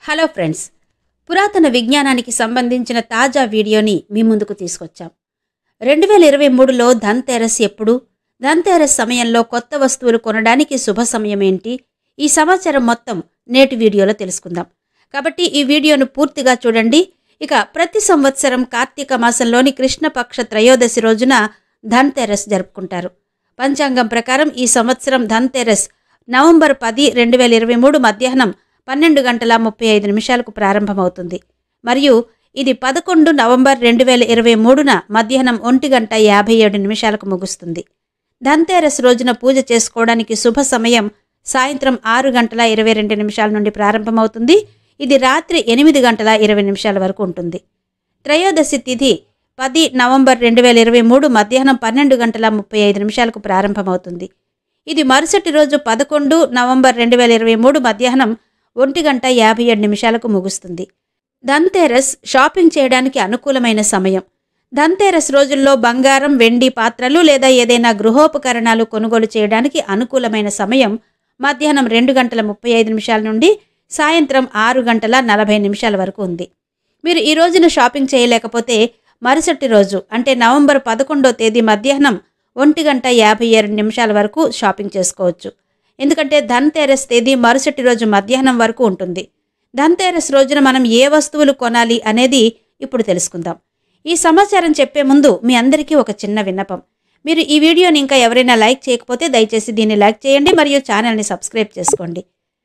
hello friends పురాతన విజ్ఞానానికి సంబంధించిన తాజా వీడియోని మీ ముందుకు తీసుకొచ్చాం రెండు వేల ఇరవై మూడులో ధన్తెరస్ ఎప్పుడు ధన్తెరస్ సమయంలో కొత్త వస్తువులు కొనడానికి శుభ సమయం ఏంటి ఈ సమాచారం మొత్తం నేటి వీడియోలో తెలుసుకుందాం కాబట్టి ఈ వీడియోను పూర్తిగా చూడండి ఇక ప్రతి సంవత్సరం కార్తీక మాసంలోని కృష్ణపక్ష త్రయోదశి రోజున ధన్తెరస్ జరుపుకుంటారు పంచాంగం ప్రకారం ఈ సంవత్సరం ధన్తెరస్ నవంబర్ పది రెండు వేల ఇరవై మూడు మధ్యాహ్నం పన్నెండు గంటల ముప్పై ఐదు నిమిషాలకు ప్రారంభమవుతుంది మరియు ఇది పదకొండు నవంబర్ రెండు వేల ఇరవై మూడున మధ్యాహ్నం ఒంటి గంట యాభై ఏడు నిమిషాలకు ముగుస్తుంది ధన్తెరస్ రోజున పూజ చేసుకోవడానికి శుభ సమయం సాయంత్రం ఆరు గంటల ఇరవై రెండు నిమిషాల నుండి ప్రారంభమవుతుంది ఇది రాత్రి ఎనిమిది గంటల ఇరవై నిమిషాల వరకు ఉంటుంది త్రయోదశి తిథి పది నవంబర్ రెండు వేల ఇరవై మూడు మధ్యాహ్నం పన్నెండు గంటల ముప్పై ఐదు నిమిషాలకు ప్రారంభమవుతుంది ఇది మరుసటి రోజు పదకొండు నవంబర్ రెండు వేల ఇరవై మూడు మధ్యాహ్నం ఒంటి గంట యాభై ఏడు నిమిషాలకు ముగుస్తుంది ధన్తెరస్ షాపింగ్ చేయడానికి అనుకూలమైన సమయం ధన్తెరస్ రోజుల్లో బంగారం వెండి పాత్రలు లేదా ఏదైనా గృహోపకరణాలు కొనుగోలు చేయడానికి అనుకూలమైన సమయం మధ్యాహ్నం రెండు గంటల ముప్పై ఐదు నిమిషాల నుండి సాయంత్రం ఆరు గంటల నలభై నిమిషాల వరకు ఉంది మీరు ఈ రోజున షాపింగ్ చేయలేకపోతే మరుసటి రోజు అంటే నవంబర్ పదకొండో తేదీ మధ్యాహ్నం ఒంటి గంట యాభై ఏడు నిమిషాల వరకు షాపింగ్ చేసుకోవచ్చు ఎందుకంటే ధన్తెరస్ తేదీ మరుసటి రోజు మధ్యాహ్నం వరకు ఉంటుంది ధన్తెరస్ రోజున మనం ఏ వస్తువులు కొనాలి అనేది ఇప్పుడు తెలుసుకుందాం ఈ సమాచారం చెప్పే ముందు మీ అందరికీ ఒక చిన్న విన్నపం మీరు ఈ వీడియోని ఇంకా ఎవరైనా లైక్ చేయకపోతే దయచేసి దీన్ని లైక్ చేయండి మరియు ఛానల్ని సబ్స్క్రైబ్ చేసుకోండి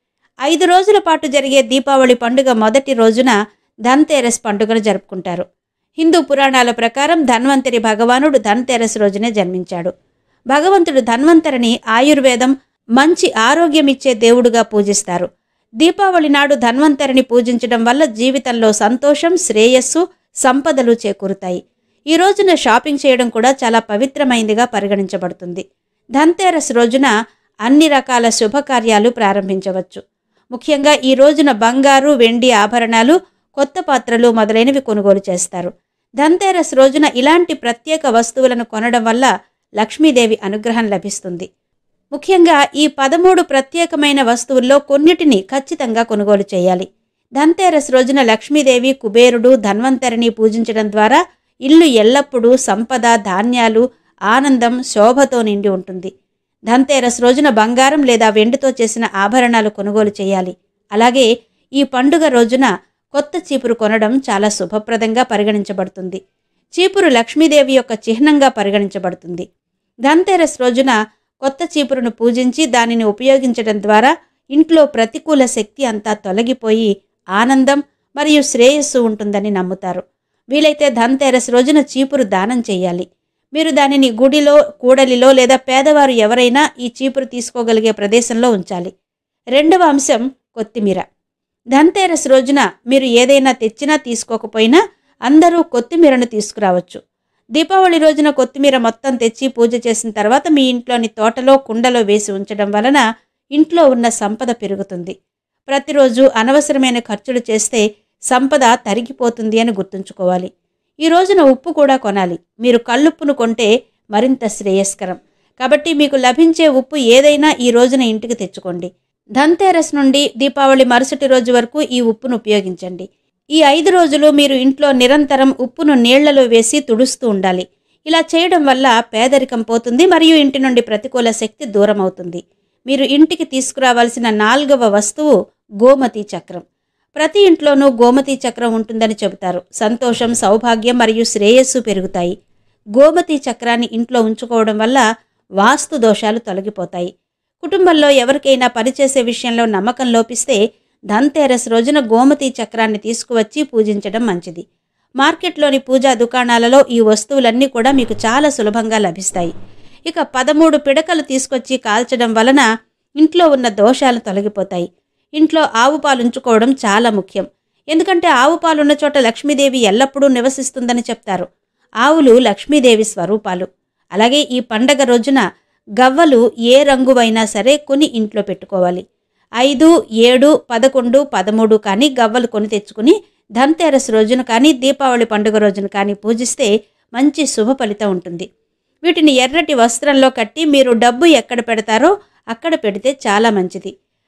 ఐదు రోజుల పాటు జరిగే దీపావళి పండుగ మొదటి రోజున ధన్తెరస్ పండుగను జరుపుకుంటారు హిందూ పురాణాల ప్రకారం ధన్వంతరి భగవానుడు ధన్తెరస్ రోజునే జన్మించాడు భగవంతుడు ధన్వంతరిని ఆయుర్వేదం మంచి ఆరోగ్యం ఇచ్చే దేవుడుగా పూజిస్తారు దీపావళి నాడు ధన్వంతరిని పూజించడం వల్ల జీవితంలో సంతోషం శ్రేయస్సు సంపదలు చేకూరుతాయి ఈ రోజున షాపింగ్ చేయడం కూడా చాలా పవిత్రమైందిగా పరిగణించబడుతుంది ధన్తెరస్ రోజున అన్ని రకాల శుభకార్యాలు ప్రారంభించవచ్చు ముఖ్యంగా ఈ రోజున బంగారు వెండి ఆభరణాలు కొత్త పాత్రలు మొదలైనవి కొనుగోలు చేస్తారు ధన్తెరస్ రోజున ఇలాంటి ప్రత్యేక వస్తువులను కొనడం వల్ల లక్ష్మీదేవి అనుగ్రహం లభిస్తుంది ముఖ్యంగా ఈ పదమూడు ప్రత్యేకమైన వస్తువుల్లో కొన్నిటిని ఖచ్చితంగా కొనుగోలు చేయాలి ధన్తెరస్ రోజున లక్ష్మీదేవి కుబేరుడు ధన్వంతరిని పూజించడం ద్వారా ఇల్లు ఎల్లప్పుడూ సంపద ధాన్యాలు ఆనందం శోభతో నిండి ఉంటుంది ధన్తెరస్ రోజున బంగారం లేదా వెండితో చేసిన ఆభరణాలు కొనుగోలు చేయాలి అలాగే ఈ పండుగ రోజున కొత్త చీపురు కొనడం చాలా శుభప్రదంగా పరిగణించబడుతుంది చీపురు లక్ష్మీదేవి యొక్క చిహ్నంగా పరిగణించబడుతుంది ధన్తెరస్ రోజున కొత్త చీపురును పూజించి దానిని ఉపయోగించడం ద్వారా ఇంట్లో ప్రతికూల శక్తి అంతా తొలగిపోయి ఆనందం మరియు శ్రేయస్సు ఉంటుందని నమ్ముతారు వీలైతే ధన్తెరస్ రోజున చీపురు దానం చేయాలి మీరు దానిని గుడిలో కూడలిలో లేదా పేదవారు ఎవరైనా ఈ చీపురు తీసుకోగలిగే ప్రదేశంలో ఉంచాలి రెండవ అంశం కొత్తిమీర ధన్తెరస్ రోజున మీరు ఏదైనా తెచ్చినా తీసుకోకపోయినా అందరూ కొత్తిమీరను తీసుకురావచ్చు దీపావళి రోజున కొత్తిమీర మొత్తం తెచ్చి పూజ చేసిన తర్వాత మీ ఇంట్లోని తోటలో కుండలో వేసి ఉంచడం వలన ఇంట్లో ఉన్న సంపద పెరుగుతుంది ప్రతిరోజు అనవసరమైన ఖర్చులు చేస్తే సంపద తరిగిపోతుంది అని గుర్తుంచుకోవాలి ఈ రోజున ఉప్పు కూడా కొనాలి మీరు కల్లుప్పును కొంటే మరింత శ్రేయస్కరం కాబట్టి మీకు లభించే ఉప్పు ఏదైనా ఈ రోజున ఇంటికి తెచ్చుకోండి ధన్తెరస్ నుండి దీపావళి మరుసటి రోజు వరకు ఈ ఉప్పును ఉపయోగించండి ఈ ఐదు రోజులు మీరు ఇంట్లో నిరంతరం ఉప్పును నీళ్లలో వేసి తుడుస్తూ ఉండాలి ఇలా చేయడం వల్ల పేదరికం పోతుంది మరియు ఇంటి నుండి ప్రతికూల శక్తి దూరం అవుతుంది మీరు ఇంటికి తీసుకురావాల్సిన నాలుగవ వస్తువు గోమతి చక్రం ప్రతి ఇంట్లోనూ గోమతి చక్రం ఉంటుందని చెబుతారు సంతోషం సౌభాగ్యం మరియు శ్రేయస్సు పెరుగుతాయి గోమతి చక్రాన్ని ఇంట్లో ఉంచుకోవడం వల్ల వాస్తు దోషాలు తొలగిపోతాయి కుటుంబంలో ఎవరికైనా పనిచేసే విషయంలో నమ్మకం లోపిస్తే ధన్తెరస్ రోజున గోమతి చక్రాన్ని తీసుకువచ్చి పూజించడం మంచిది మార్కెట్లోని పూజా దుకాణాలలో ఈ వస్తువులన్నీ కూడా మీకు చాలా సులభంగా లభిస్తాయి ఇక పదమూడు పిడకలు తీసుకొచ్చి కాల్చడం వలన ఇంట్లో ఉన్న దోషాలు తొలగిపోతాయి ఇంట్లో ఆవు పాలు ఉంచుకోవడం చాలా ముఖ్యం ఎందుకంటే ఆవు పాలున్న చోట లక్ష్మీదేవి ఎల్లప్పుడూ నివసిస్తుందని చెప్తారు ఆవులు లక్ష్మీదేవి స్వరూపాలు అలాగే ఈ పండగ రోజున గవ్వలు ఏ రంగువైనా సరే కొని ఇంట్లో పెట్టుకోవాలి ఐదు ఏడు పదకొండు పదమూడు కానీ గవ్వలు కొని తెచ్చుకుని ధన్తెరస్ రోజున కానీ దీపావళి పండుగ రోజున కానీ పూజిస్తే మంచి శుభ ఫలితం ఉంటుంది వీటిని ఎర్రటి వస్త్రంలో కట్టి మీరు డబ్బు ఎక్కడ పెడతారో అక్కడ పెడితే చాలా మంచిది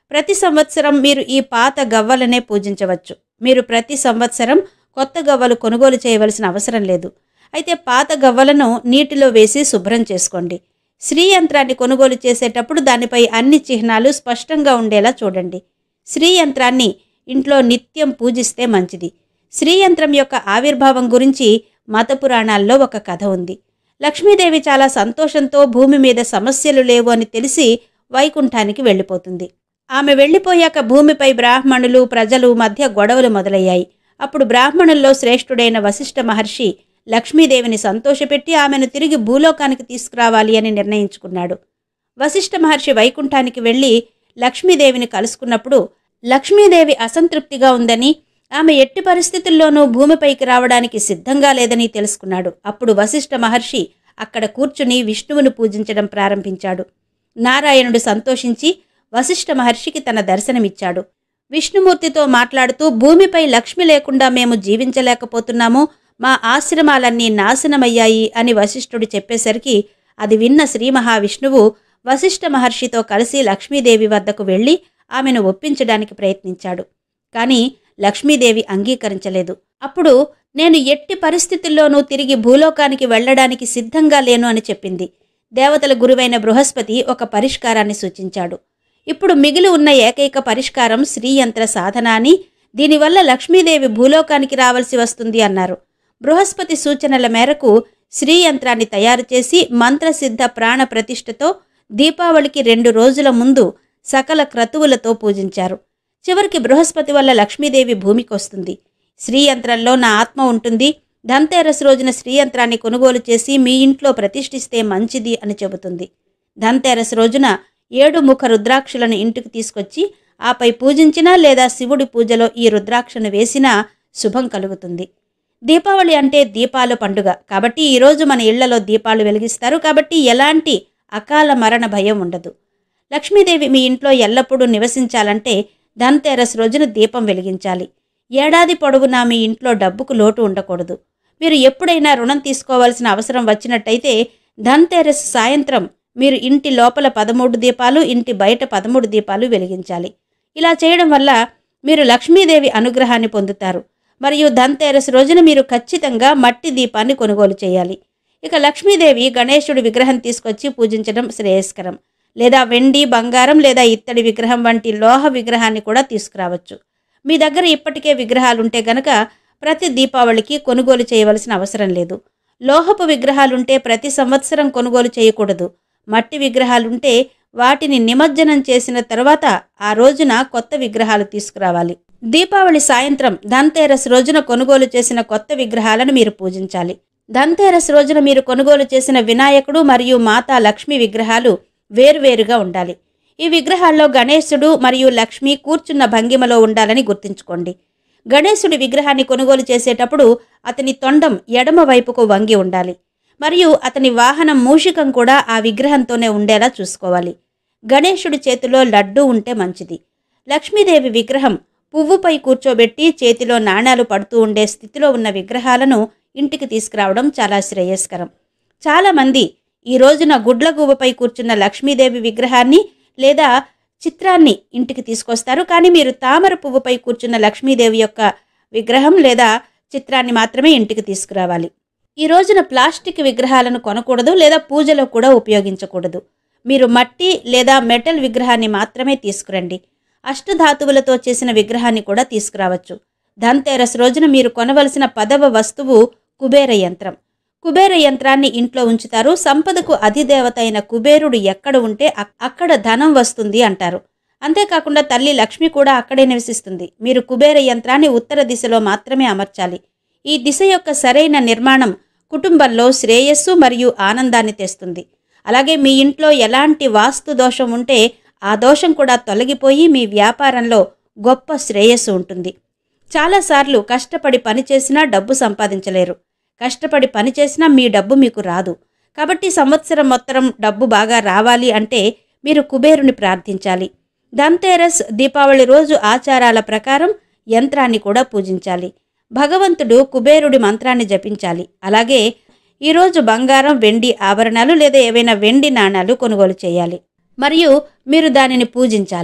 ప్రతి సంవత్సరం మీరు ఈ పాత గవ్వలనే పూజించవచ్చు మీరు ప్రతి సంవత్సరం కొత్త గవ్వలు కొనుగోలు చేయవలసిన అవసరం లేదు అయితే పాత గవ్వలను నీటిలో వేసి శుభ్రం చేసుకోండి శ్రీ యంత్రాన్ని కొనుగోలు చేసేటప్పుడు దానిపై అన్ని చిహ్నాలు స్పష్టంగా ఉండేలా చూడండి శ్రీ యంత్రాన్ని ఇంట్లో నిత్యం పూజిస్తే మంచిది శ్రీ యంత్రం యొక్క ఆవిర్భావం గురించి మత పురాణాల్లో ఒక కథ ఉంది లక్ష్మీదేవి చాలా సంతోషంతో భూమి మీద సమస్యలు లేవు అని తెలిసి వైకుంఠానికి వెళ్ళిపోతుంది ఆమె వెళ్ళిపోయాక భూమిపై బ్రాహ్మణులు ప్రజలు మధ్య గొడవలు మొదలయ్యాయి అప్పుడు బ్రాహ్మణుల్లో శ్రేష్ఠుడైన వశిష్ఠ మహర్షి లక్ష్మీదేవిని సంతోషపెట్టి ఆమెను తిరిగి భూలోకానికి తీసుకురావాలి అని నిర్ణయించుకున్నాడు వశిష్ఠ మహర్షి వైకుంఠానికి వెళ్ళి లక్ష్మీదేవిని కలుసుకున్నప్పుడు లక్ష్మీదేవి అసంతృప్తిగా ఉందని ఆమె ఎట్టి పరిస్థితుల్లోనూ భూమిపైకి రావడానికి సిద్ధంగా లేదని తెలుసుకున్నాడు అప్పుడు వశిష్ఠ మహర్షి అక్కడ కూర్చుని విష్ణువును పూజించడం ప్రారంభించాడు నారాయణుడు సంతోషించి వశిష్ఠ మహర్షికి తన దర్శనమిచ్చాడు విష్ణుమూర్తితో మాట్లాడుతూ భూమిపై లక్ష్మి లేకుండా మేము జీవించలేకపోతున్నాము మా ఆశ్రమాలన్నీ నాశనమయ్యాయి అని వశిష్ఠుడు చెప్పేసరికి అది విన్న శ్రీ మహావిష్ణువు వశిష్ఠ మహర్షితో కలిసి లక్ష్మీదేవి వద్దకు వెళ్ళి ఆమెను ఒప్పించడానికి ప్రయత్నించాడు కానీ లక్ష్మీదేవి అంగీకరించలేదు అప్పుడు నేను ఎట్టి పరిస్థితుల్లోనూ తిరిగి భూలోకానికి వెళ్ళడానికి సిద్ధంగా లేను అని చెప్పింది దేవతల గురువైన బృహస్పతి ఒక పరిష్కారాన్ని సూచించాడు ఇప్పుడు మిగిలి ఉన్న ఏకైక పరిష్కారం శ్రీయంత్ర సాధన అని దీనివల్ల లక్ష్మీదేవి భూలోకానికి రావాల్సి వస్తుంది అన్నారు బృహస్పతి సూచనల మేరకు శ్రీయంత్రాన్ని తయారు చేసి మంత్రసిద్ధ ప్రాణ ప్రతిష్ఠతో దీపావళికి రెండు రోజుల ముందు సకల క్రతువులతో పూజించారు చివరికి బృహస్పతి వల్ల లక్ష్మీదేవి భూమికి వస్తుంది శ్రీయంత్రంలో నా ఆత్మ ఉంటుంది ధన్తేరస్ రోజున శ్రీయంత్రాన్ని కొనుగోలు చేసి మీ ఇంట్లో ప్రతిష్ఠిస్తే మంచిది అని చెబుతుంది ధన్తేరస్ రోజున ఏడు ముఖ రుద్రాక్షలను ఇంటికి తీసుకొచ్చి ఆపై పూజించినా లేదా శివుడి పూజలో ఈ రుద్రాక్షను వేసినా శుభం కలుగుతుంది దీపావళి అంటే దీపాల పండుగ కాబట్టి ఈరోజు మన ఇళ్లలో దీపాలు వెలిగిస్తారు కాబట్టి ఎలాంటి అకాల మరణ భయం ఉండదు లక్ష్మీదేవి మీ ఇంట్లో ఎల్లప్పుడూ నివసించాలంటే ధన్తేరస్ రోజున దీపం వెలిగించాలి ఏడాది పొడవునా మీ ఇంట్లో డబ్బుకు లోటు ఉండకూడదు మీరు ఎప్పుడైనా రుణం తీసుకోవాల్సిన అవసరం వచ్చినట్టయితే ధన్తేరస్ సాయంత్రం మీరు ఇంటి లోపల పదమూడు దీపాలు ఇంటి బయట పదమూడు దీపాలు వెలిగించాలి ఇలా చేయడం వల్ల మీరు లక్ష్మీదేవి అనుగ్రహాన్ని పొందుతారు మరియు ధన్తేరస్ రోజున మీరు ఖచ్చితంగా మట్టి దీపాన్ని కొనుగోలు చేయాలి ఇక లక్ష్మీదేవి గణేశుడి విగ్రహం తీసుకొచ్చి పూజించడం శ్రేయస్కరం లేదా వెండి బంగారం లేదా ఇత్తడి విగ్రహం వంటి లోహ విగ్రహాన్ని కూడా తీసుకురావచ్చు మీ దగ్గర ఇప్పటికే విగ్రహాలుంటే గనక ప్రతి దీపావళికి కొనుగోలు చేయవలసిన అవసరం లేదు లోహపు విగ్రహాలుంటే ప్రతి సంవత్సరం కొనుగోలు చేయకూడదు మట్టి విగ్రహాలుంటే వాటిని నిమజ్జనం చేసిన తర్వాత ఆ రోజున కొత్త విగ్రహాలు తీసుకురావాలి దీపావళి సాయంత్రం ధన్తేరస్ రోజున కొనుగోలు చేసిన కొత్త విగ్రహాలను మీరు పూజించాలి ధన్తేరస్ రోజున మీరు కొనుగోలు చేసిన వినాయకుడు మరియు మాతా లక్ష్మి విగ్రహాలు వేరువేరుగా ఉండాలి ఈ విగ్రహాల్లో గణేశుడు మరియు లక్ష్మి కూర్చున్న భంగిమలో ఉండాలని గుర్తుంచుకోండి గణేశుడి విగ్రహాన్ని కొనుగోలు చేసేటప్పుడు అతని తొండం ఎడమ వైపుకు వంగి ఉండాలి మరియు అతని వాహనం మూషికం కూడా ఆ విగ్రహంతోనే ఉండేలా చూసుకోవాలి గణేశుడి చేతిలో లడ్డు ఉంటే మంచిది లక్ష్మీదేవి విగ్రహం పువ్వుపై కూర్చోబెట్టి చేతిలో నాణాలు పడుతూ ఉండే స్థితిలో ఉన్న విగ్రహాలను ఇంటికి తీసుకురావడం చాలా శ్రేయస్కరం చాలామంది ఈ రోజున గుడ్లగూబపై కూర్చున్న లక్ష్మీదేవి విగ్రహాన్ని లేదా చిత్రాన్ని ఇంటికి తీసుకొస్తారు కానీ మీరు తామర పువ్వుపై కూర్చున్న లక్ష్మీదేవి యొక్క విగ్రహం లేదా చిత్రాన్ని మాత్రమే ఇంటికి తీసుకురావాలి ఈ రోజున ప్లాస్టిక్ విగ్రహాలను కొనకూడదు లేదా పూజలో కూడా ఉపయోగించకూడదు మీరు మట్టి లేదా మెటల్ విగ్రహాన్ని మాత్రమే తీసుకురండి అష్టధాతువులతో చేసిన విగ్రహాన్ని కూడా తీసుకురావచ్చు ధన్తేరస్ రోజున మీరు కొనవలసిన పదవ వస్తువు కుబేర యంత్రం కుబేర యంత్రాన్ని ఇంట్లో ఉంచుతారు సంపదకు అధిదేవత అయిన కుబేరుడు ఎక్కడ ఉంటే అక్- అక్కడ ధనం వస్తుంది అంటారు అంతేకాకుండా తల్లి లక్ష్మి కూడా అక్కడే నివసిస్తుంది మీరు కుబేర యంత్రాన్ని ఉత్తర దిశలో మాత్రమే అమర్చాలి ఈ దిశ యొక్క సరైన నిర్మాణం కుటుంబంలో శ్రేయస్సు మరియు ఆనందాన్ని తెస్తుంది అలాగే మీ ఇంట్లో ఎలాంటి వాస్తు దోషం ఉంటే ఆ దోషం కూడా తొలగిపోయి మీ వ్యాపారంలో గొప్ప శ్రేయస్సు ఉంటుంది చాలాసార్లు కష్టపడి పనిచేసినా డబ్బు సంపాదించలేరు కష్టపడి పనిచేసినా మీ డబ్బు మీకు రాదు కాబట్టి సంవత్సరం మొత్తం డబ్బు బాగా రావాలి అంటే మీరు కుబేరుని ప్రార్థించాలి ధన్తేరస్ దీపావళి రోజు ఆచారాల ప్రకారం యంత్రాన్ని కూడా పూజించాలి భగవంతుడు కుబేరుడి మంత్రాన్ని జపించాలి అలాగే ఈరోజు బంగారం వెండి ఆభరణాలు లేదా ఏవైనా వెండి నాణాలు కొనుగోలు చేయాలి మరియు మీరు దానిని పూజించాలి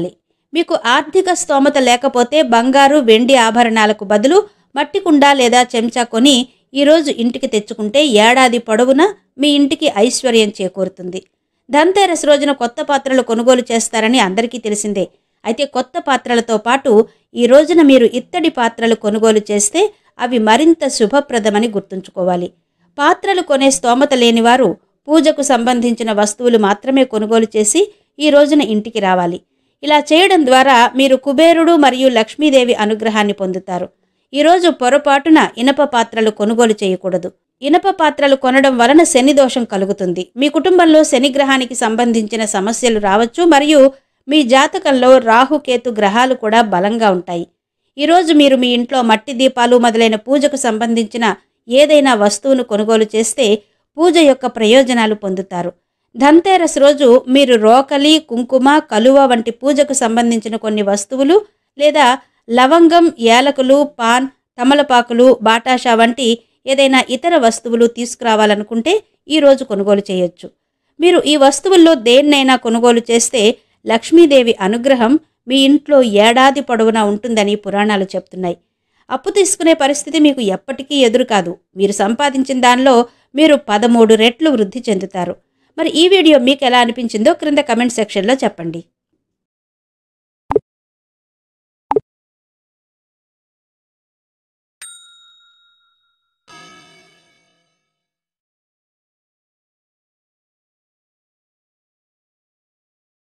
మీకు ఆర్థిక స్తోమత లేకపోతే బంగారు వెండి ఆభరణాలకు బదులు మట్టి కుండ లేదా చెంచా కొని ఈరోజు ఇంటికి తెచ్చుకుంటే ఏడాది పొడవునా మీ ఇంటికి ఐశ్వర్యం చేకూరుతుంది ధన్తేరస్ రోజున కొత్త పాత్రలు కొనుగోలు చేస్తారని అందరికీ తెలిసిందే అయితే కొత్త పాత్రలతో పాటు ఈ రోజున మీరు ఇత్తడి పాత్రలు కొనుగోలు చేస్తే అవి మరింత శుభప్రదమని గుర్తుంచుకోవాలి పాత్రలు కొనే స్తోమత లేనివారు పూజకు సంబంధించిన వస్తువులు మాత్రమే కొనుగోలు చేసి ఈ రోజున ఇంటికి రావాలి ఇలా చేయడం ద్వారా మీరు కుబేరుడు మరియు లక్ష్మీదేవి అనుగ్రహాన్ని పొందుతారు ఈరోజు పొరపాటున ఇనప పాత్రలు కొనుగోలు చేయకూడదు ఇనప పాత్రలు కొనడం వలన శని దోషం కలుగుతుంది మీ కుటుంబంలో శనిగ్రహానికి సంబంధించిన సమస్యలు రావచ్చు మరియు మీ జాతకంలో రాహుకేతు గ్రహాలు కూడా బలంగా ఉంటాయి ఈరోజు మీరు మీ ఇంట్లో మట్టి దీపాలు మొదలైన పూజకు సంబంధించిన ఏదైనా వస్తువును కొనుగోలు చేస్తే పూజ యొక్క ప్రయోజనాలు పొందుతారు ధన్తేరస్ రోజు మీరు రోకలి కుంకుమ కలువ వంటి పూజకు సంబంధించిన కొన్ని వస్తువులు లేదా లవంగం యాలకులు పాన్ తమలపాకులు బాటాషా వంటి ఏదైనా ఇతర వస్తువులు తీసుకురావాలనుకుంటే ఈరోజు కొనుగోలు చేయొచ్చు మీరు ఈ వస్తువుల్లో దేన్నైనా కొనుగోలు చేస్తే లక్ష్మీదేవి అనుగ్రహం మీ ఇంట్లో ఏడాది పొడవునా ఉంటుందని పురాణాలు చెప్తున్నాయి అప్పు తీసుకునే పరిస్థితి మీకు ఎప్పటికీ ఎదురు కాదు మీరు సంపాదించిన దానిలో మీరు పదమూడు రెట్లు వృద్ధి చెందుతారు మరి ఈ వీడియో మీకు ఎలా అనిపించిందో క్రింద కమెంట్ సెక్షన్లో చెప్పండి